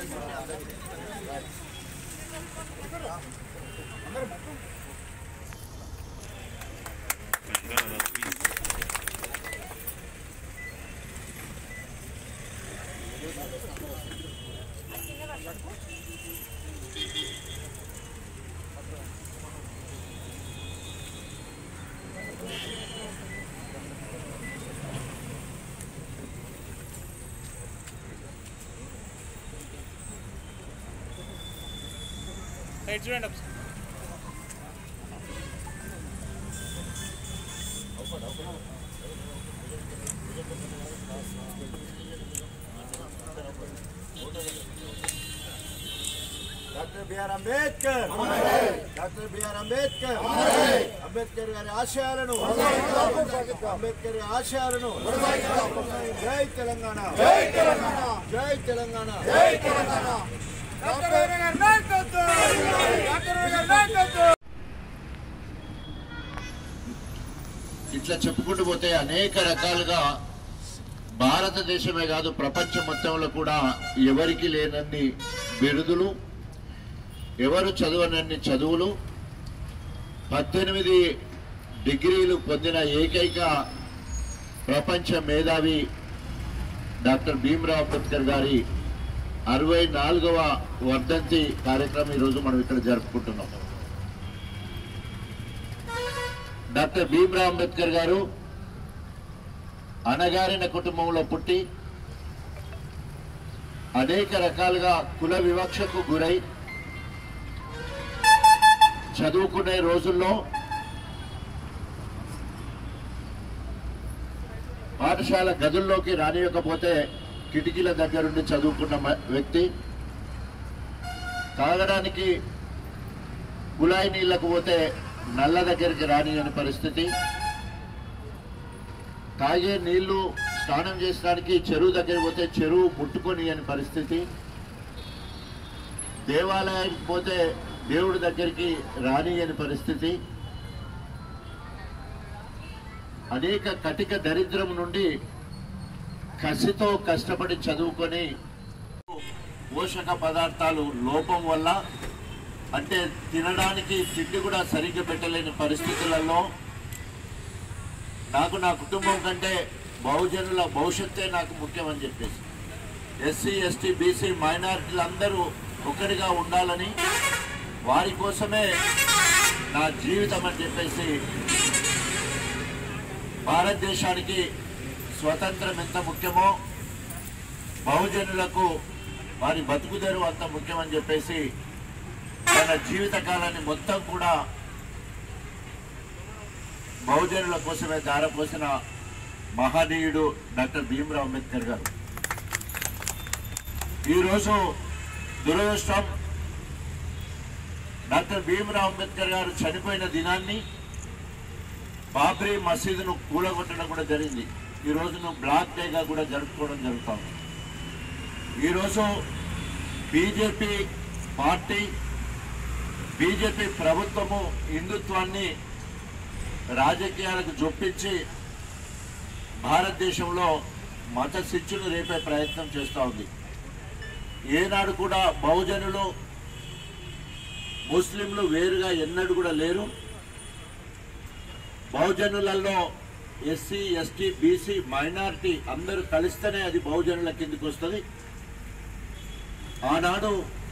Right చూడండి ఒకసారి. Doctor B R Ambedkar doctor B R Ambedkar Ambedkar గారి ఆశయాలను అంబేద్కర్ గారి ఆశయాలను జై తెలంగాణ జై తెలంగాణ జై తెలంగాణ జై తెలంగాణ డాక్టర్ గారి నాయకత్వం డాక్టర్ గారి నాయకత్వం ఇట్లా చెప్పుకుంటూ పోతే అనేక రకాలుగా భారతదేశమే కాదు ప్రపంచం మొత్తంలో కూడా ఎవరికి లేనన్ని బిరుదులు ఎవరు చదవనన్ని చదువులు పద్దెనిమిది డిగ్రీలు పొందిన ఏకైక ప్రపంచ మేధావి డాక్టర్ భీమ్రావ్ అంబేద్కర్ గారి అరవై నాలుగవ వర్ధంతి కార్యక్రమం ఈరోజు మనం ఇక్కడ జరుపుకుంటున్నాం డాక్టర్ భీమ్రావ్ అంబేద్కర్ గారు అణగారిన కుటుంబంలో పుట్టి అనేక రకాలుగా కుల వివక్షకు గురై చదువుకునే రోజుల్లో పాఠశాల గదుల్లోకి రానియకపోతే కిటికీల దగ్గరుండి చదువుకున్న మ- వ్యక్తి తాగడానికి కుళాయి నీళ్లకు పోతే నల్ల దగ్గరికి రానియని పరిస్థితి తాగే నీళ్లు స్నానం చేసడానికి చెరువు దగ్గర పోతే చెరువు ముట్టుకొని అని పరిస్థితి దేవాలయానికి పోతే దేవుడి దగ్గరికి రాని అని పరిస్థితి అనేక కటిక దరిద్రం నుండి కసితో కష్టపడి చదువుకొని పోషక పదార్థాలు లోపం వల్ల అంటే తినడానికి తిండి కూడా సరిగ్గా పెట్టలేని పరిస్థితులలో నాకు నా కుటుంబం కంటే బహుజనుల భవిష్యత్తే నాకు ముఖ్యమని చెప్పేసి ఎస్సీ ఎస్టీ బీసీ మైనారిటీలు అందరూ ఒకటిగా ఉండాలని వారి కోసమే నా జీవితం అని చెప్పేసి భారతదేశానికి స్వతంత్రం ఎంత ముఖ్యమో బహుజనులకు వారి బతుకుదెరు అంత ముఖ్యమని చెప్పేసి తన జీవిత కాలాన్ని మొత్తం కూడా బహుజనుల కోసమే దారపోసిన మహనీయుడు డాక్టర్ భీమ్రావ్ అంబేద్కర్ గారు ఈరోజు దురదృష్టం డాక్టర్ భీమ్రావ్ అంబేద్కర్ గారు చనిపోయిన దినాన్ని బాబ్రీ మసీదును కూలగొట్టడం కూడా జరిగింది ఈ రోజును బ్లాక్ డేగా కూడా జరుపుకోవడం జరుగుతాం ఈరోజు బీజేపీ పార్టీ బీజేపీ ప్రభుత్వము హిందుత్వాన్ని రాజకీయాలకు జొప్పించి భారతదేశంలో మత శిక్షను రేపే ప్రయత్నం చేస్తూ ఉంది ఏనాడు కూడా బహుజనులు ముస్లింలు వేరుగా ఎన్నడూ కూడా లేరు బహుజనులలో ఎస్సీ ఎస్టీ బీసీ మైనారిటీ అందరూ కలిస్తేనే అది బహుజనుల కిందకి వస్తుంది ఆనాడు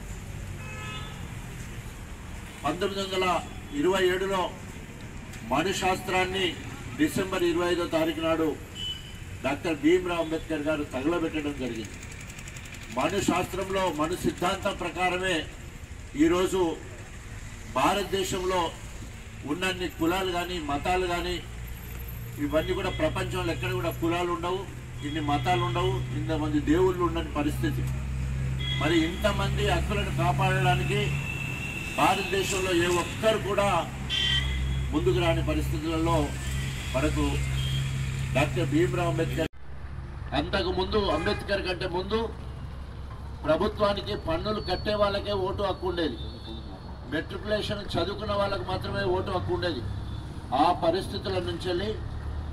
పంతొమ్మిది వందల ఇరవై ఏడులో మనుశాస్త్రాన్ని డిసెంబర్ ఇరవై ఐదో తారీఖు నాడు డాక్టర్ భీమ్రావ్ అంబేద్కర్ గారు తగలబెట్టడం జరిగింది మను శాస్త్రంలో మను సిద్ధాంతం ప్రకారమే ఈరోజు భారతదేశంలో ఉన్నన్ని కులాలు కానీ మతాలు కానీ ఇవన్నీ కూడా ప్రపంచంలో ఎక్కడ కూడా కులాలు ఉండవు ఇన్ని మతాలు ఉండవు ఇంతమంది దేవుళ్ళు ఉండని పరిస్థితి మరి ఇంతమంది హక్కులను కాపాడడానికి భారతదేశంలో ఏ ఒక్కరు కూడా ముందుకు రాని పరిస్థితులలో మనకు డాక్టర్ భీమ్రావ్ అంబేద్కర్ అంతకు ముందు అంబేద్కర్ కంటే ముందు ప్రభుత్వానికి పన్నులు కట్టే వాళ్ళకే ఓటు హక్కు ఉండేది మెట్రికులేషన్ చదువుకున్న వాళ్ళకి మాత్రమే ఓటు హక్కు ఉండేది ఆ పరిస్థితుల నుంచి వెళ్ళి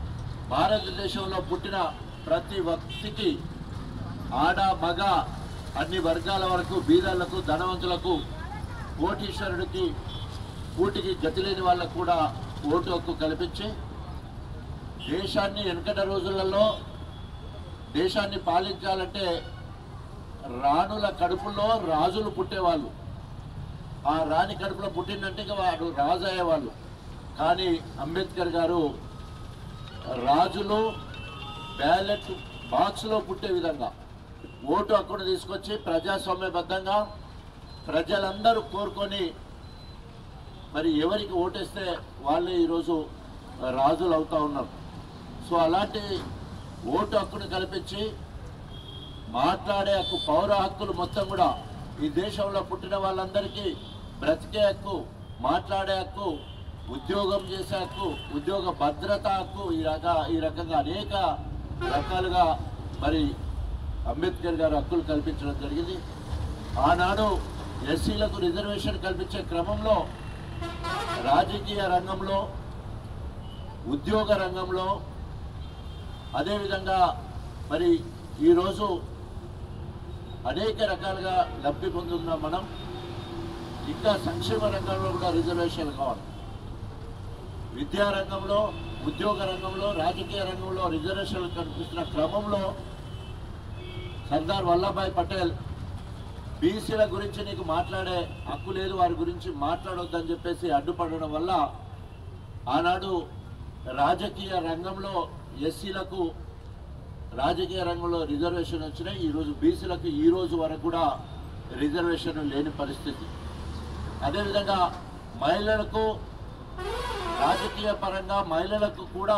భారతదేశంలో పుట్టిన ప్రతి వ్యక్తికి ఆడ మగ అన్ని వర్గాల వరకు బీదలకు ధనవంతులకు కోటీశ్వరుడికి కూటికి గతి లేని వాళ్ళకు కూడా ఓటు హక్కు కల్పించి దేశాన్ని వెనకట రోజులలో దేశాన్ని పాలించాలంటే రాణుల కడుపులో రాజులు పుట్టేవాళ్ళు ఆ రాణి కడుపులో పుట్టిందంటే ఇక వాడు రాజు అయ్యేవాళ్ళు కానీ అంబేద్కర్ గారు రాజులు బ్యాలెట్ బాక్స్లో పుట్టే విధంగా ఓటు హక్కును తీసుకొచ్చి ప్రజాస్వామ్యబద్ధంగా ప్రజలందరూ కోరుకొని మరి ఎవరికి ఓటేస్తే వాళ్ళే ఈరోజు రాజులు అవుతా ఉన్నారు సో అలాంటి ఓటు హక్కును కల్పించి మాట్లాడే హక్కు పౌర హక్కులు మొత్తం కూడా ఈ దేశంలో పుట్టిన వాళ్ళందరికీ బ్రతికే హక్కు మాట్లాడే హక్కు ఉద్యోగం చేసే హక్కు ఉద్యోగ భద్రత హక్కు ఈ రక ఈ రకంగా అనేక రకాలుగా మరి అంబేద్కర్ గారు హక్కులు కల్పించడం జరిగింది ఆనాడు ఎస్సీలకు రిజర్వేషన్ కల్పించే క్రమంలో రాజకీయ రంగంలో ఉద్యోగ రంగంలో అదేవిధంగా మరి ఈరోజు అనేక రకాలుగా లబ్ధి పొందుతున్న మనం ఇంకా సంక్షేమ రంగంలో కూడా రిజర్వేషన్లు కావాలి విద్యా రంగంలో ఉద్యోగ రంగంలో రాజకీయ రంగంలో రిజర్వేషన్లు కనిపిస్తున్న క్రమంలో సర్దార్ వల్లభాయ్ పటేల్ బీసీల గురించి నీకు మాట్లాడే హక్కు లేదు వారి గురించి మాట్లాడొద్దని చెప్పేసి అడ్డుపడడం వల్ల ఆనాడు రాజకీయ రంగంలో ఎస్సీలకు రాజకీయ రంగంలో రిజర్వేషన్ వచ్చినాయి ఈరోజు బీసీలకు ఈ రోజు వరకు కూడా రిజర్వేషన్ లేని పరిస్థితి అదేవిధంగా మహిళలకు రాజకీయ పరంగా మహిళలకు కూడా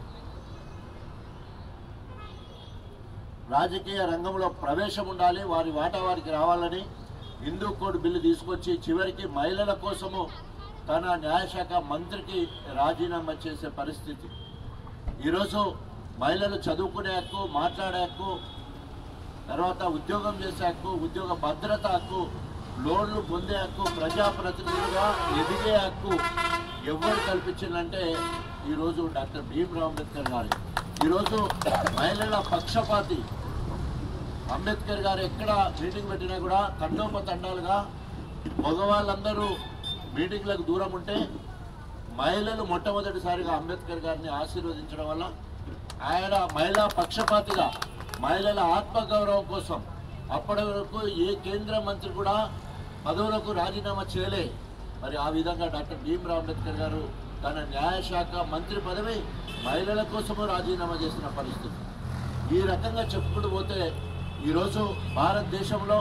రాజకీయ రంగంలో ప్రవేశం ఉండాలి వారి వాటా వారికి రావాలని హిందూ కోడ్ బిల్లు తీసుకొచ్చి చివరికి మహిళల కోసము తన న్యాయశాఖ మంత్రికి రాజీనామా చేసే పరిస్థితి ఈరోజు మహిళలు చదువుకునే హక్కు మాట్లాడే హక్కు తర్వాత ఉద్యోగం చేసే హక్కు ఉద్యోగ భద్రత హక్కు లోన్లు పొందే హక్కు ప్రజాప్రతినిధులుగా ఎదిగే హక్కు ఎవరు కల్పించిందంటే ఈరోజు డాక్టర్ భీమ్రావ్ అంబేద్కర్ గారు ఈరోజు మహిళల పక్షపాతి అంబేద్కర్ గారు ఎక్కడ మీటింగ్ పెట్టినా కూడా తండోపతండాలుగా మగవాళ్ళందరూ మీటింగ్లకు దూరం ఉంటే మహిళలు మొట్టమొదటిసారిగా అంబేద్కర్ గారిని ఆశీర్వదించడం వల్ల ఆయన మహిళా పక్షపాతిగా మహిళల ఆత్మగౌరవం కోసం అప్పటి వరకు ఏ కేంద్ర మంత్రి కూడా పదవులకు రాజీనామా చేయలే మరి ఆ విధంగా డాక్టర్ భీమ్రావ్ అంబేద్కర్ గారు తన న్యాయశాఖ మంత్రి పదవి మహిళల కోసము రాజీనామా చేసిన పరిస్థితి ఈ రకంగా చెప్పుకుంటూ పోతే ఈరోజు భారతదేశంలో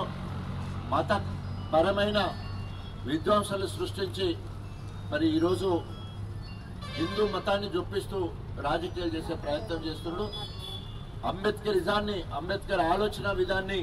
మతపరమైన విద్వాంసాలు సృష్టించి మరి ఈరోజు హిందూ మతాన్ని జొప్పిస్తూ రాజకీయాలు చేసే ప్రయత్నం చేస్తున్నాడు అంబేద్కర్ ఇజాన్ని అంబేద్కర్ ఆలోచన విధాన్ని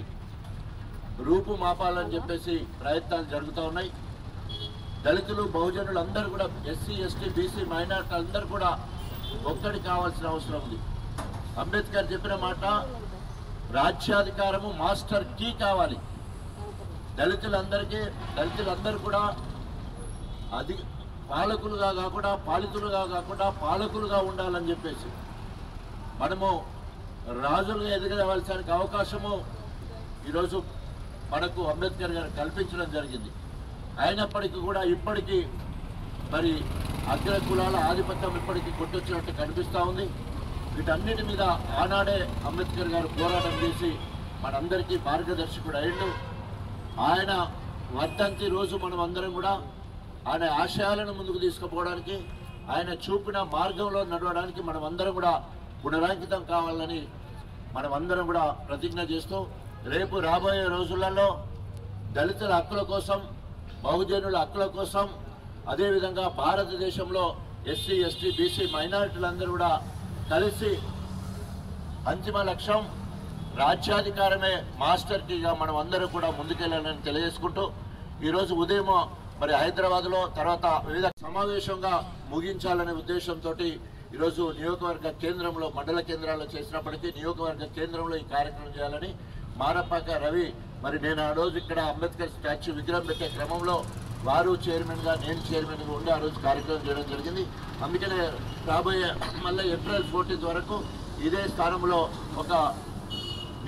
రూపుమాపాలని చెప్పేసి ప్రయత్నాలు జరుగుతూ ఉన్నాయి దళితులు బహుజనులు అందరూ కూడా ఎస్సీ ఎస్టీ బీసీ మైనార్టీ అందరూ కూడా ఒక్కడి కావాల్సిన అవసరం ఉంది అంబేద్కర్ చెప్పిన మాట రాజ్యాధికారము మాస్టర్ కీ కావాలి దళితులందరికీ దళితులందరూ కూడా అది పాలకులుగా కాకుండా పాలితులుగా కాకుండా పాలకులుగా ఉండాలని చెప్పేసి మనము రాజులుగా ఎదగవలసిన అవకాశము ఈరోజు మనకు అంబేద్కర్ గారు కల్పించడం జరిగింది అయినప్పటికీ కూడా ఇప్పటికీ మరి అగ్ర కులాల ఆధిపత్యం ఇప్పటికీ కొట్టొచ్చినట్టు కనిపిస్తూ ఉంది వీటన్నిటి మీద ఆనాడే అంబేద్కర్ గారు పోరాటం చేసి మనందరికీ మార్గదర్శకుడు అయిండు ఆయన వర్ధంతి రోజు మనం అందరం కూడా ఆయన ఆశయాలను ముందుకు తీసుకుపోవడానికి ఆయన చూపిన మార్గంలో నడవడానికి మనం అందరం కూడా పునరాంకితం కావాలని మనం అందరం కూడా ప్రతిజ్ఞ చేస్తూ రేపు రాబోయే రోజులలో దళితుల హక్కుల కోసం బహుజనుల హక్కుల కోసం అదేవిధంగా భారతదేశంలో ఎస్సీ ఎస్టీ బీసీ మైనారిటీలందరూ కూడా కలిసి అంతిమ లక్ష్యం రాజ్యాధికారమే మాస్టర్ కీగా మనం అందరూ కూడా ముందుకెళ్ళాలని తెలియజేసుకుంటూ ఈరోజు ఉదయం మరి హైదరాబాద్లో తర్వాత వివిధ సమావేశంగా ముగించాలనే ఉద్దేశంతో ఈరోజు నియోజకవర్గ కేంద్రంలో మండల కేంద్రాల్లో చేసినప్పటికీ నియోజకవర్గ కేంద్రంలో ఈ కార్యక్రమం చేయాలని మారపాక రవి మరి నేను ఆ రోజు ఇక్కడ అంబేద్కర్ స్టాచ్యూ విగ్రహం పెట్టే క్రమంలో వారు చైర్మన్గా నేను చైర్మన్గా ఉండి ఆ రోజు కార్యక్రమం చేయడం జరిగింది అందుకనే రాబోయే మళ్ళీ ఏప్రిల్ ఫోర్టీన్త్ వరకు ఇదే స్థానంలో ఒక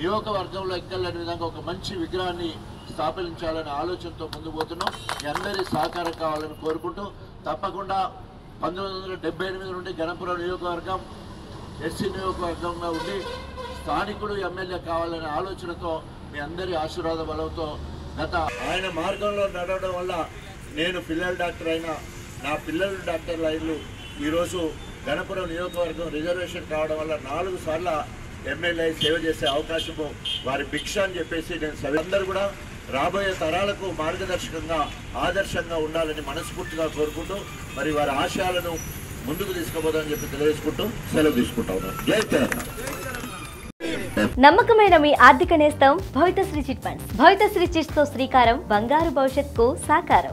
నియోజకవర్గంలో ఎక్కలేని విధంగా ఒక మంచి విగ్రహాన్ని స్థాపించాలనే ఆలోచనతో ముందుకు పోతున్నాం మీ అందరి సహకారం కావాలని కోరుకుంటూ తప్పకుండా పంతొమ్మిది వందల డెబ్బై ఎనిమిది నుండి గణపురం నియోజకవర్గం ఎస్సీ నియోజకవర్గంగా ఉండి స్థానికుడు ఎమ్మెల్యే కావాలనే ఆలోచనతో మీ అందరి ఆశీర్వాద బలంతో గత ఆయన మార్గంలో నడవడం వల్ల నేను పిల్లల డాక్టర్ అయినా నా పిల్లల డాక్టర్ లైన్లు ఈరోజు గణపురం నియోజకవర్గం రిజర్వేషన్ కావడం వల్ల నాలుగు సార్ల ఎమ్మెల్యే సేవ చేసే అవకాశము వారి భిక్ష అని చెప్పేసి నేను సభ అందరూ కూడా రాబోయే తరాలకు మార్గదర్శకంగా ఆదర్శంగా ఉండాలని మనస్ఫూర్తిగా కోరుకుంటూ మరి వారి ఆశయాలను ముందుకు తీసుకుపోదామని చెప్పి తెలియజేసుకుంటూ సెలవు తీసుకుంటా ఉన్నాను జై తెలంగాణ నమ్మకమైన మీ ఆర్థిక నేస్తం Bhavitasri chit funds Bhavitasri chits తో శ్రీకారం బంగారు భవిష్యత్తుకు సాకారం